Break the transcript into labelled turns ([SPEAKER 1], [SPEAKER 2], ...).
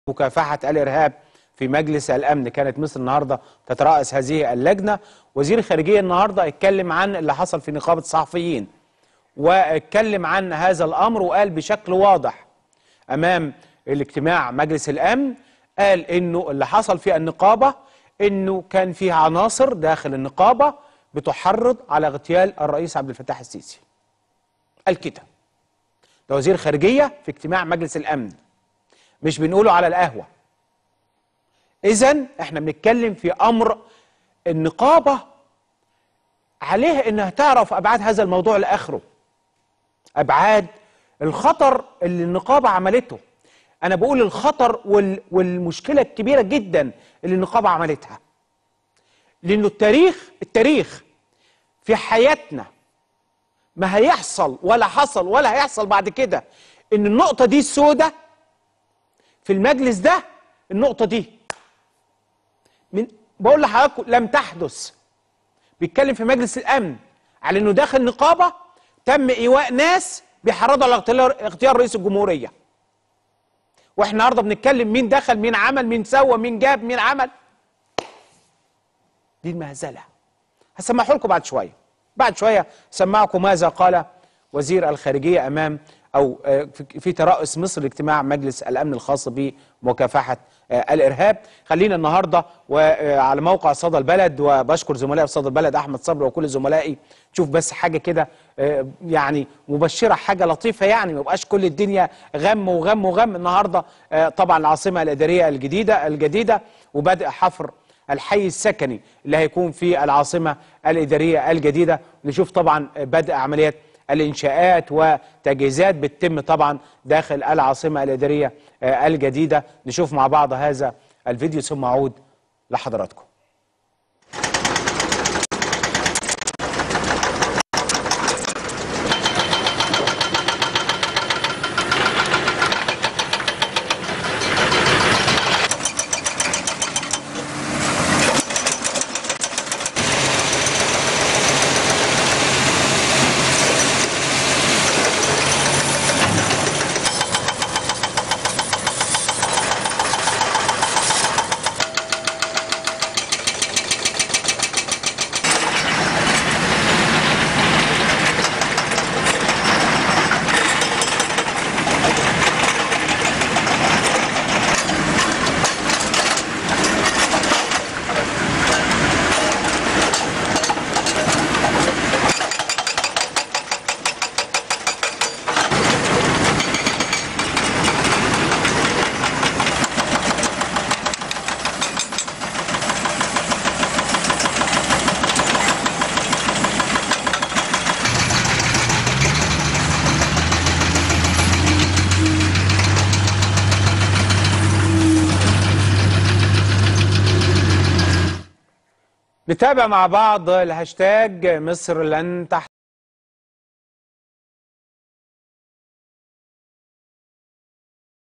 [SPEAKER 1] مكافحة الإرهاب في مجلس الأمن كانت مصر النهاردة تترأس هذه اللجنة وزير الخارجية النهاردة اتكلم عن اللي حصل في نقابة الصحفيين واتكلم عن هذا الأمر وقال بشكل واضح أمام الاجتماع مجلس الأمن قال إنه اللي حصل في النقابة إنه كان فيه عناصر داخل النقابة بتحرض على اغتيال الرئيس عبد الفتاح السيسي قال كده ده وزير خارجية في اجتماع مجلس الأمن مش بنقوله على القهوة إذا احنا بنتكلم في أمر النقابة عليها إنها تعرف أبعاد هذا الموضوع لآخره أبعاد الخطر اللي النقابة عملته أنا بقول الخطر وال والمشكلة الكبيرة جدا اللي النقابة عملتها لأنه التاريخ التاريخ في حياتنا ما هيحصل ولا حصل ولا هيحصل بعد كده ان النقطه دي السوداء في المجلس ده النقطه دي من بقول لحضراتكم لم تحدث بيتكلم في مجلس الامن على انه داخل نقابه تم ايواء ناس بيحرضوا على اغتيال اغتيال رئيس الجمهوريه واحنا النهارده بنتكلم مين دخل مين عمل مين سوى مين جاب مين عمل دي المهزله هسمعه لكم بعد شويه بعد شويه سمعكم ماذا قال وزير الخارجيه امام او في ترأس مصر لاجتماع مجلس الامن الخاص بمكافحه الارهاب خلينا النهارده وعلى موقع صدى البلد وبشكر زملائي في صدى البلد احمد صبري وكل زملائي تشوف بس حاجه كده يعني مبشره حاجه لطيفه يعني ما يبقاش كل الدنيا غم وغم وغم النهارده طبعا العاصمه الاداريه الجديده الجديده وبدء حفر الحي السكني اللي هيكون في العاصمة الإدارية الجديدة نشوف طبعا بدء عمليات الإنشاءات وتجهيزات بتتم طبعا داخل العاصمة الإدارية الجديدة نشوف مع بعض هذا الفيديو ثم أعود لحضراتكم نتابع مع بعض الهاشتاج مصر لن تحت